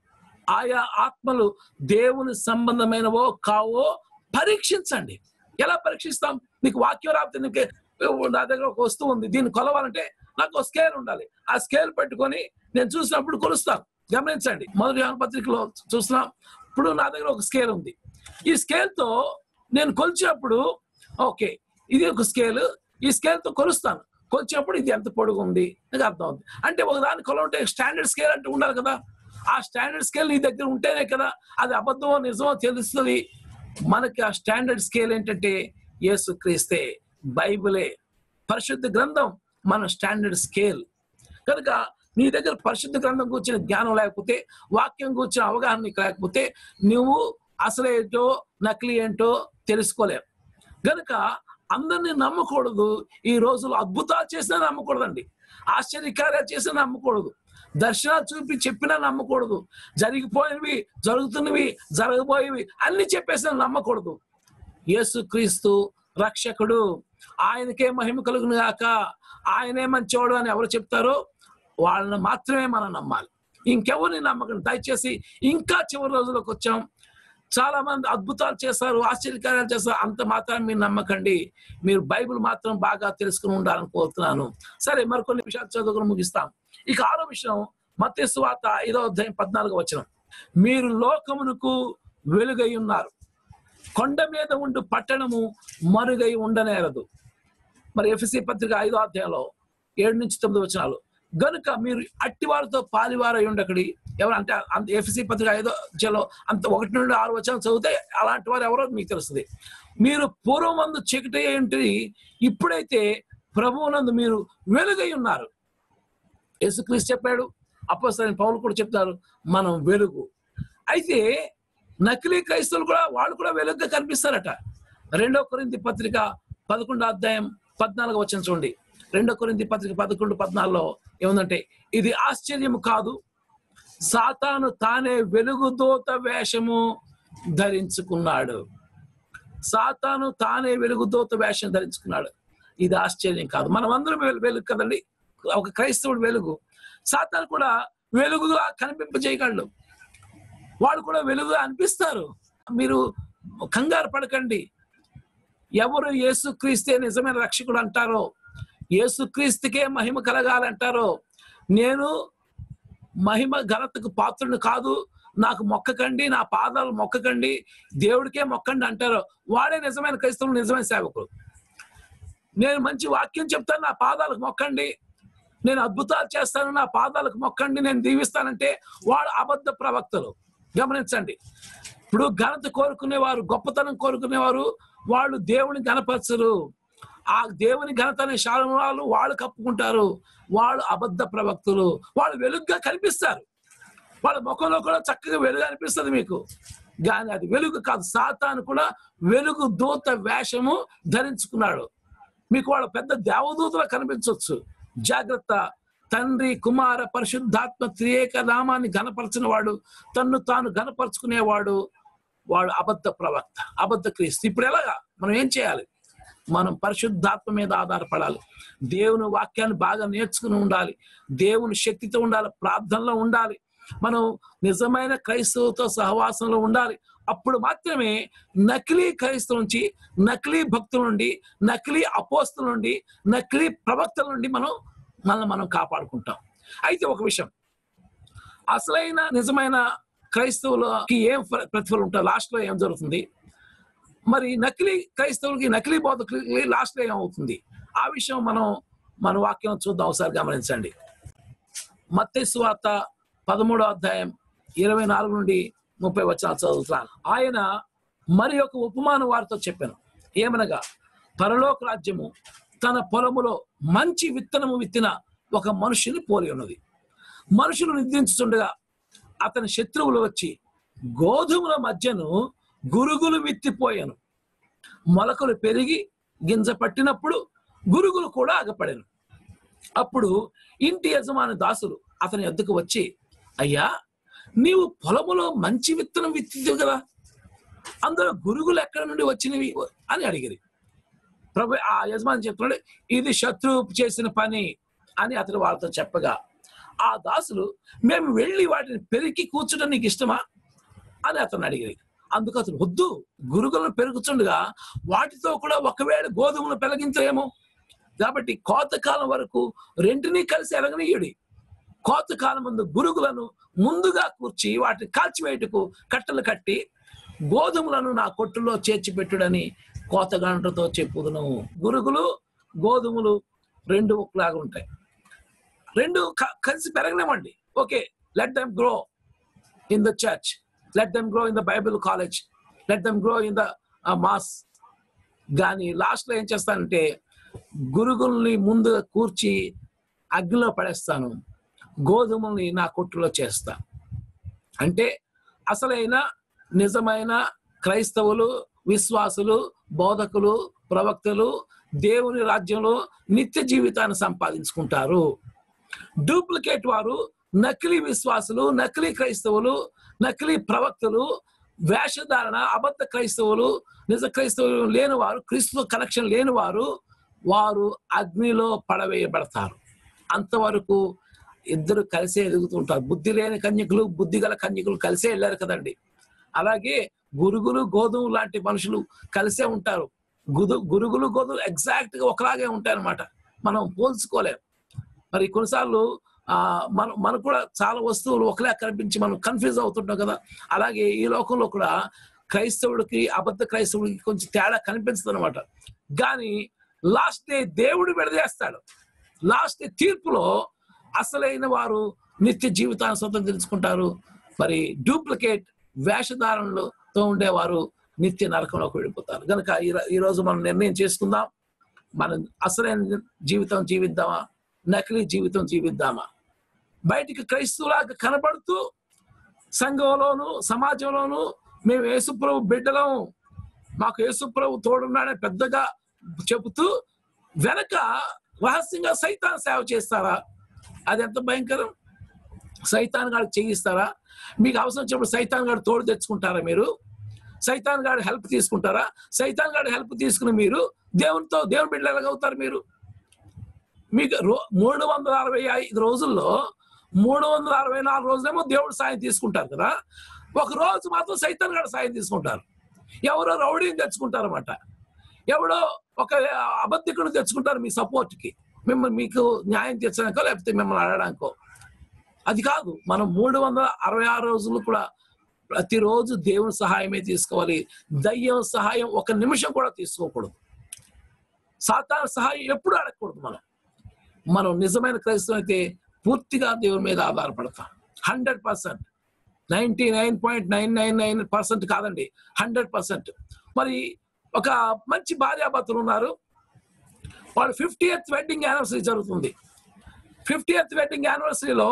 ఆయా ఆత్మలు దేవుని సంబంధమైనవో కావో పరీక్షించండి ఎలా పరీక్షిస్తాం నీకు వాక్యం రాకపోతే నీకు నా దగ్గర ఒక వస్తువు ఉంది దీన్ని కొలవాలంటే నాకు ఒక స్కేల్ ఉండాలి ఆ స్కేల్ పెట్టుకొని నేను చూసినప్పుడు కొలుస్తాను గమనించండి మొదటి యోహాను పత్రికలో చూస్తున్నాం ఇప్పుడు నా దగ్గర ఒక స్కేల్ ఉంది ఈ స్కేల్ తో నేను కొలిచినప్పుడు ఓకే ఇది ఒక స్కేల్ ఈ స్కేల్ తో కొలుస్తాను కొలిచినప్పుడు ఇది ఎంత పొడుగు ఉంది నాకు అర్థం అవుతుంది అంటే ఒక దాని కొలవంటే స్టాండర్డ్ స్కేల్ అంటే ఉండాలి కదా ఆ స్టాండర్డ్ స్కేల్ నీ దగ్గర ఉంటేనే కదా అది అబద్ధమో నిజమో తెలుస్తుంది మనకి ఆ స్టాండర్డ్ స్కేల్ ఏంటంటే యేసు క్రీస్తే బైబిలే పరిశుద్ధ గ్రంథం మన స్టాండర్డ్ స్కేల్ కనుక నీ దగ్గర పరిశుద్ధ గ్రంథం కూర్చిన జ్ఞానం లేకపోతే వాక్యం కూర్చిన అవగాహన నీకు లేకపోతే నువ్వు అసలేంటో నకిలీ ఏంటో తెలుసుకోలేవు గనుక అందరినీ నమ్మకూడదు ఈ రోజులు అద్భుతాలు చేసినా నమ్మకూడదండి ఆశ్చర్యకార్యాలు చేసినా నమ్మకూడదు దర్శనాలు చూపి చెప్పినా నమ్మకూడదు జరిగిపోయినవి జరుగుతున్నవి జరగబోయేవి అన్ని చెప్పేసినా నమ్మకూడదు యేసుక్రీస్తు రక్షకుడు ఆయనకే మహిమ కలుగును గాక ఆయనే మంచివాడు అని ఎవరు చెప్తారో వాళ్ళని మాత్రమే మనం నమ్మాలి ఇంకెవరిని నమ్మకండి దయచేసి ఇంకా చివరి రోజులకు వచ్చాం చాలా మంది అద్భుతాలు చేస్తారు ఆశ్చర్యకార్యాలు చేస్తారు అంత మాత్రం మీరు నమ్మకండి మీరు బైబిల్ మాత్రం బాగా తెలుసుకుని ఉండాలని కోరుతున్నాను సరే మరికొన్ని విషయాలు చదువుకుని ముగిస్తాం ఇక ఆరో విషయం మత్స్సు వార్త ఐదో అధ్యాయం పద్నాలుగు వచనం మీరు లోకమునకు వెలుగై ఉన్నారు కొండ మీద ఉండు పట్టణము మరుగై ఉండనేరదు మరి ఎఫ్సి పత్రిక ఐదో అధ్యాయంలో ఏడు నుంచి తొమ్మిది వచనాలు గనుక మీరు అట్టివారితో పాలివారై ఉండకడి ఎవరు అంటే అంత ఎఫ్సి పత్రిక ఐదో అధ్యాయంలో అంత ఒకటి నుండి ఆరు వచనాలు చదివితే అలాంటి వారు ఎవరో మీకు తెలుస్తుంది మీరు పూర్వమందు చీకటి ఏంటి ఇప్పుడైతే ప్రభువునందు మీరు వెలుగై ఉన్నారు యేసుక్రీస్తు చెప్పాడు అపోసరైన పౌలు కూడా చెప్తారు మనం వెలుగు అయితే నకిలీ క్రైస్తవులు కూడా వాళ్ళు కూడా వెలుగుగా కనిపిస్తారట రెండో కొరింది పత్రిక పదకొండో అధ్యాయం పద్నాలుగు వచ్చిన చూడండి రెండో కొరింది పత్రిక పదకొండు పద్నాలుగులో ఏముందంటే ఇది ఆశ్చర్యము కాదు సాతాను తానే వెలుగుదూత వేషము ధరించుకున్నాడు సాతాను తానే వెలుగుదూత వేషం ధరించుకున్నాడు ఇది ఆశ్చర్యం కాదు మనం అందరం వెలు- వెలుగు కదండి ఒక క్రైస్తవుడు వెలుగు సాతాను కూడా వెలుగుగా కనిపింపజేయగలడు వాళ్ళు కూడా వెలుగుగా అనిపిస్తారు మీరు కంగారు పడకండి ఎవరు యేసుక్రీస్తే నిజమైన రక్షకుడు అంటారో యేసుక్రీస్తుకే మహిమ కలగాలంటారో నేను మహిమ ఘనతకు పాత్రుని కాదు నాకు మొక్కకండి నా పాదాలు మొక్కకండి దేవుడికే మొక్కండి అంటారు వాడే నిజమైన క్రైస్తవులు నిజమైన సేవకుడు నేను మంచి వాక్యం చెప్తాను నా పాదాలకు మొక్కండి నేను అద్భుతాలు చేస్తాను నా పాదాలకు మొక్కండి నేను దీవిస్తానంటే వాడు అబద్ధ ప్రవక్తలు గమనించండి ఇప్పుడు ఘనత కోరుకునేవారు గొప్పతనం కోరుకునేవారు వాళ్ళు దేవుని గణపరచరు ఆ దేవుని ఘనత అనే శాలములు వాళ్ళు కప్పుకుంటారు వాళ్ళు అబద్ధ ప్రవక్తులు వాళ్ళు వెలుగుగా కనిపిస్తారు వాళ్ళ ముఖంలో కూడా చక్కగా వెలుగు అనిపిస్తుంది మీకు కానీ అది వెలుగు కాదు సాతాను కూడా వెలుగు దూత వేషము ధరించుకున్నాడు మీకు వాళ్ళ పెద్ద దేవదూతలు కనిపించవచ్చు జాగ్రత్త తండ్రి కుమార పరిశుద్ధాత్మ త్రియేక నామాన్ని గనపరచిన వాడు తన్ను తాను గనపరుచుకునేవాడు వాడు అబద్ధ ప్రవక్త అబద్ధ క్రీస్తు ఇప్పుడు ఎలాగా మనం ఏం చేయాలి మనం పరిశుద్ధాత్మ మీద ఆధారపడాలి దేవుని వాక్యాన్ని బాగా నేర్చుకుని ఉండాలి దేవుని శక్తితో ఉండాలి ప్రార్థనలో ఉండాలి మనం నిజమైన క్రైస్తవుతో సహవాసంలో ఉండాలి అప్పుడు మాత్రమే నకిలీ క్రైస్తవుల నుంచి నకిలీ భక్తుల నుండి నకిలీ అపోస్తుల నుండి నకిలీ ప్రవక్తల నుండి మనం మనల్ని మనం కాపాడుకుంటాం అయితే ఒక విషయం అసలైన నిజమైన క్రైస్తవులకి ఏం ప్ర- ప్రతిఫలం ఉంటుంది లాస్ట్ లో ఏం జరుగుతుంది మరి నకిలీ క్రైస్తవులకి నకిలీ బోధకులకి లాస్ట్ లో ఏమవుతుంది ఆ విషయం మనం మన వాక్యం చూద్దాం ఒకసారి గమనించండి మత్తయి వార్త పదమూడో అధ్యాయం ఇరవై నాలుగు నుండి ముప్పై వచనాలు చదువుతున్నాను ఆయన మరి ఒక ఉపమాన వారితో చెప్పాను ఏమనగా పరలోక రాజ్యము తన పొలములో మంచి విత్తనము విత్తిన ఒక మనుషుని పోలి ఉన్నది మనుషులు నిద్రించుతుండగా అతని శత్రువులు వచ్చి గోధుమల మధ్యను గురుగులు విత్తిపోయాను మొలకలు పెరిగి గింజ పట్టినప్పుడు గురుగులు కూడా ఆగపడాను అప్పుడు ఇంటి యజమాని దాసులు అతని ఎద్దుకు వచ్చి అయ్యా నీవు పొలములో మంచి విత్తనం విత్తిదు కదా అందులో గురుగులు ఎక్కడి నుండి వచ్చినవి అని అడిగిరి ప్రభు ఆ యజమాని చెప్తున్నాడు ఇది శత్రువు చేసిన పని అని అతడు వాళ్ళతో చెప్పగా ఆ దాసులు మేము వెళ్ళి వాటిని పెరికి కూర్చుంటే నీకు ఇష్టమా అని అతను అడిగిరి అందుకు అతను వద్దు గురుగులను పెరుగుతుండగా వాటితో కూడా ఒకవేళ గోధుమలు పెరిగించలేమో కాబట్టి కోతకాలం వరకు రెంటినీ కలిసి ఎరగనీయుడి కోతకాలం ముందు గురుగులను ముందుగా కూర్చి వాటిని కాల్చివేయటకు కట్టలు కట్టి గోధుమలను నా కొట్టులో చేర్చి పెట్టుడని కోతగంటతో చెప్పుదును గురుగులు గోధుమలు రెండు ఒకలాగా ఉంటాయి రెండు క- కలిసి పెరగనివ్వండి okay let them grow in the church let them grow in the Bible college let them grow in the mass కానీ లాస్ట్ లో ఏం చేస్తానంటే గురుగుల్ని ముందు కూర్చి అగ్నిలో పడేస్తాను గోధుమల్ని నా కొట్టులో చేస్తా అంటే అసలైన నిజమైన క్రైస్తవులు విశ్వాసులు బోధకులు ప్రవక్తలు దేవుని రాజ్యంలో నిత్య జీవితాన్ని సంపాదించుకుంటారు డూప్లికేట్ వారు నకిలీ విశ్వాసులు నకిలీ క్రైస్తవులు నకిలీ ప్రవక్తలు వేషధారణ అబద్ధ క్రైస్తవులు నిజ క్రైస్తవులు లేని వారు క్రీస్తు కనెక్షన్ లేని వారు వారు అగ్నిలో పడవేయబడతారు అంతవరకు ఇద్దరు కలిసే ఎదుగుతుంటారు బుద్ధి లేని కన్యకులు బుద్ధి గల కన్యకులు కలిసే వెళ్ళారు కదండి అలాగే గురుగులు గోధుమ లాంటి మనుషులు కలిసే ఉంటారు గుదు గురుగులు గోధుమలు ఎగ్జాక్ట్ గా ఒకలాగే ఉంటాయి అన్నమాట మనం పోల్చుకోలేం మరి కొన్నిసార్లు ఆ మన మనకు కూడా చాలా వస్తువులు ఒకలా కనిపించి మనం కన్ఫ్యూజ్ అవుతుంటాం కదా అలాగే ఈ లోకంలో కూడా క్రైస్తవుడికి అబద్ధ క్రైస్తవుడికి కొంచెం తేడా కనిపిస్తుంది అనమాట కానీ లాస్ట్ డే దేవుడు విడదీస్తాడు లాస్ట్ డే తీర్పులో అసలైన వారు నిత్య జీవితాన్ని స్వతంత్రించుకుంటారు మరి డూప్లికేట్ వేషధారణలతో ఉండేవారు నిత్య నరకంలోకి వెళ్ళిపోతారు కనుక ఈ రో- ఈ రోజు మనం నిర్ణయం చేసుకుందాం మనం అసలైన జీవితం జీవిద్దామా నకిలీ జీవితం జీవిద్దామా బయటికి క్రైస్తవులాగా కనబడుతూ సంఘంలోను సమాజంలోను మేము యేసుప్రభు బిడ్డలం మాకు యేసుప్రభు తోడున్నాడని పెద్దగా చెబుతూ వెనక రహస్యంగా సైతాన్ సేవ చేస్తారా అది ఎంత భయంకరం సైతాన్ గారు చేయిస్తారా మీకు అవసరం వచ్చినప్పుడు సైతాన్ గారు తోడు తెచ్చుకుంటారా మీరు సైతాన్ గారి హెల్ప్ తీసుకుంటారా సైతాన్ గారి హెల్ప్ తీసుకుని మీరు దేవునితో దేవుని బిడ్డలు ఎలాగవుతారు మీరు మీకు రో- మూడు వందల అరవై ఐదు రోజుల్లో మూడు వందల అరవై నాలుగు రోజులేమో దేవుడు సాయం తీసుకుంటారు కదా ఒక రోజు మాత్రం సైతాన్ గారు సాయం తీసుకుంటారు ఎవరో రౌడీని తెచ్చుకుంటారు అనమాట ఎవడో ఒక అబద్ధికుడు తెచ్చుకుంటారు మీ సపోర్ట్కి మిమ్మల్ని మీకు న్యాయం తీర్చడానికో లేకపోతే మిమ్మల్ని అడగడానికో అది కాదు మనం మూడు వందల అరవై ఆరు రోజులు కూడా ప్రతిరోజు దేవుని సహాయమే తీసుకోవాలి దయ్యం సహాయం ఒక నిమిషం కూడా తీసుకోకూడదు సాతాన సహాయం ఎప్పుడు అడగకూడదు మనం మనం నిజమైన క్రైస్తవం అయితే పూర్తిగా దేవుని మీద ఆధారపడతాం hundred percent ninety nine point nine nine nine percent కాదండి హండ్రెడ్ పర్సెంట్ మరి ఒక మంచి భార్యాభర్తలు ఉన్నారు వాళ్ళు ఫిఫ్టీ ఎత్ వెడ్డింగ్ యానివర్సరీ జరుగుతుంది ఫిఫ్టీ ఎత్ వెడ్డింగ్ యానివర్సరీలో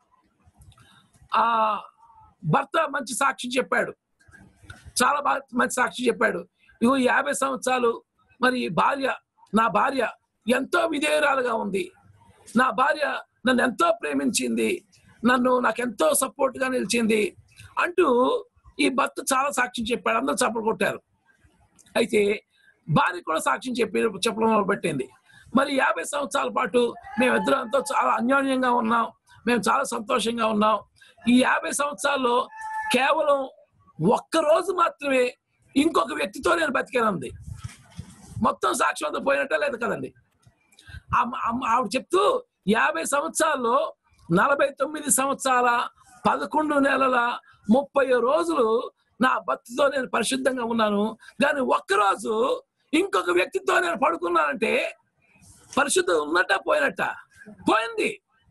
ఆ భర్త మంచి సాక్షి చెప్పాడు చాలా బాగా మంచి సాక్షి చెప్పాడు ఇగో ఈ యాభై సంవత్సరాలు మరి ఈ భార్య నా భార్య ఎంతో విధేయురాలుగా ఉంది నా భార్య నన్ను ఎంతో ప్రేమించింది నన్ను నాకు ఎంతో సపోర్ట్ గా నిలిచింది అంటూ ఈ భర్త చాలా సాక్ష్యం చెప్పాడు అందరూ చప్పలు కొట్టారు అయితే భార్య కూడా సాక్ష్యం చెప్పి చెప్పడం మొదలుపెట్టింది మరి యాభై సంవత్సరాల పాటు మేమిద్దరం ఎంతో చాలా అన్యోన్యంగా ఉన్నాం మేము చాలా సంతోషంగా ఉన్నాం ఈ యాభై సంవత్సరాల్లో కేవలం ఒక్క రోజు మాత్రమే ఇంకొక వ్యక్తితో నేను బతికానంది మొత్తం సాక్ష్యం అంతా పోయినట్టే లేదు కదండి ఆమె- ఆమె- ఆవిడ చెప్తూ యాభై సంవత్సరాల్లో నలభై తొమ్మిది సంవత్సరాల పదకొండు నెలల ముప్పై రోజులు నా భక్తితో నేను పరిశుద్ధంగా ఉన్నాను కానీ ఒక్కరోజు ఇంకొక వ్యక్తితో నేను పడుకున్నానంటే పరిశుద్ధం ఉన్నట్ట పోయినట్ట పోయింది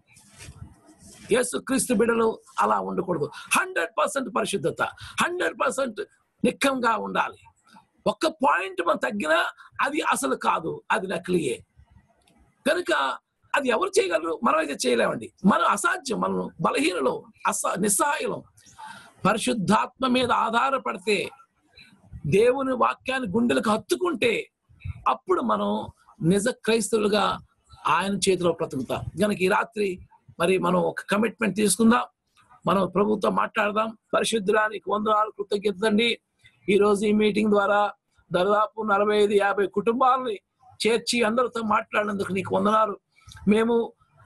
యేసు క్రీస్తు బిడ్డలు అలా ఉండకూడదు హండ్రెడ్ పర్సెంట్ పరిశుద్ధత హండ్రెడ్ పర్సెంట్ నిక్కంగా ఉండాలి ఒక్క పాయింట్ మనం తగ్గినా అది అసలు కాదు అది నకిలీయే కనుక అది ఎవరు చేయగలరు మనం అయితే చేయలేమండి మనం అసాధ్యం మనం బలహీనలు అస నిస్సహాయులం పరిశుద్ధాత్మ మీద ఆధారపడితే దేవుని వాక్యాన్ని గుండెలకు హత్తుకుంటే అప్పుడు మనం నిజ క్రైస్తవులుగా ఆయన చేతిలో బ్రతుకుతాం కనుక ఈ రాత్రి మరి మనం ఒక కమిట్మెంట్ తీసుకుందాం మనం ప్రభుత్వం మాట్లాడదాం పరిశుద్ధురానికి వందనాలు కృతజ్ఞతండి ఈ రోజు ఈ మీటింగ్ ద్వారా దాదాపు నలభై ఐదు యాభై కుటుంబాలని చేర్చి అందరితో మాట్లాడినందుకు నీకు వందనాలు మేము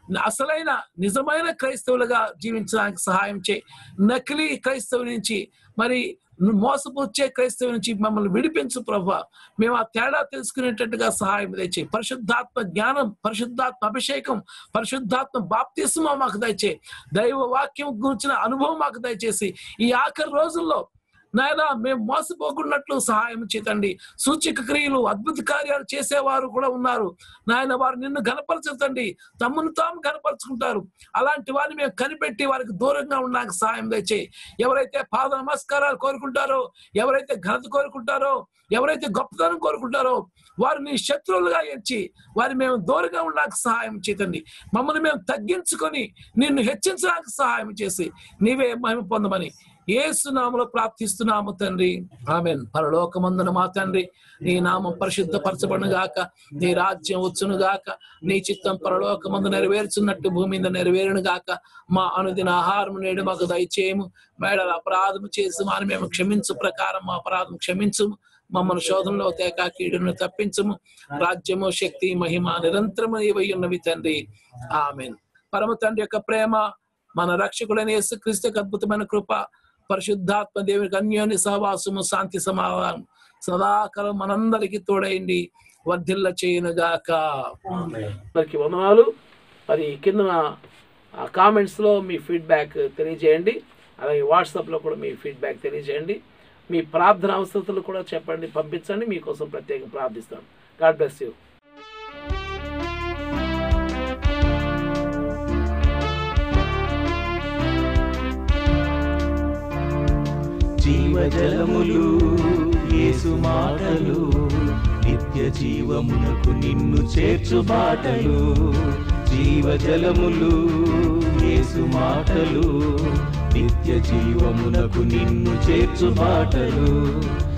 అసలైన నిజమైన క్రైస్తవులుగా జీవించడానికి సహాయం చేయి నకిలీ క్రైస్తవు నుంచి మరి మోసపుచ్చే క్రైస్తవు నుంచి మమ్మల్ని విడిపించు ప్రభా మేము ఆ తేడా తెలుసుకునేటట్టుగా సహాయం దయచేయి పరిశుద్ధాత్మ జ్ఞానం పరిశుద్ధాత్మ అభిషేకం పరిశుద్ధాత్మ బాప్తిస్మ మాకు దయచేయి దైవ వాక్యం గురించిన అనుభవం మాకు దయచేసి ఈ ఆఖరి రోజుల్లో నాయన మేము మోసపోకున్నట్లు సహాయం చేతండి సూచక క్రియలు అద్భుత కార్యాలు చేసేవారు కూడా ఉన్నారు నాయన వారు నిన్ను గనపరచతండి తమను తాము గనపరుచుకుంటారు అలాంటి వారిని మేము కనిపెట్టి వారికి దూరంగా ఉండడానికి సహాయం తెచ్చి ఎవరైతే పాద నమస్కారాలు కోరుకుంటారో ఎవరైతే ఘనత కోరుకుంటారో ఎవరైతే గొప్పతనం కోరుకుంటారో వారు నీ శత్రువులుగా ఎంచి వారి మేము దూరంగా ఉండడానికి సహాయం చేతండి మమ్మల్ని మేము తగ్గించుకొని నిన్ను హెచ్చించడానికి సహాయం చేసి నీవే మహిమ పొందమని ఏసునామలో ప్రార్థిస్తున్నాము తండ్రి ఆమెన్ పరలోకమందున మా తండ్రి నీ నామం పరిశుద్ధపరచబడును గాక నీ రాజ్యం వచ్చును గాక నీ చిత్తం పరలోకమందు నెరవేర్చున్నట్టు భూమి మీద నెరవేరును గాక మా అనుదిన ఆహారం నేడు మాకు దయచేయము మేడల అపరాధము చేసి మాని మేము క్షమించు ప్రకారం మా అపరాధం క్షమించుము మమ్మల్ని శోధనలో తేక కీడును తప్పించము రాజ్యము శక్తి మహిమ నిరంతరము ఇవై ఉన్నవి తండ్రి ఆమెన్ పరమ తండ్రి యొక్క ప్రేమ మన రక్షకుడైన యేసుక్రీస్తు యొక్క అద్భుతమైన కృప పరిశుద్ధాత్మ దేవునికి అన్యోన్య సహవాసము శాంతి సమాధానం సదాకాలం మనందరికి తోడైంది వర్ధిల్ల చేయనుగాక అందరికి వందనాలు మరి కింద కామెంట్స్లో మీ ఫీడ్బ్యాక్ తెలియజేయండి అలాగే వాట్సాప్లో కూడా మీ ఫీడ్బ్యాక్ తెలియజేయండి మీ ప్రార్థన అవసరతలు కూడా చెప్పండి పంపించండి మీకోసం ప్రత్యేకంగా ప్రార్థిస్తాను గాడ్ బ్లెస్ యూ జీవజలములు యేసు మాటలు నిత్య జీవమునకు నిన్ను చేర్చు బాటలు జీవజలములు యేసు మాటలు నిత్య జీవమునకు నిన్ను చేర్చు బాటలు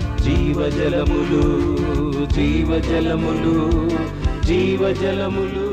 జీవజలములు జీవజలములు జీవజలములు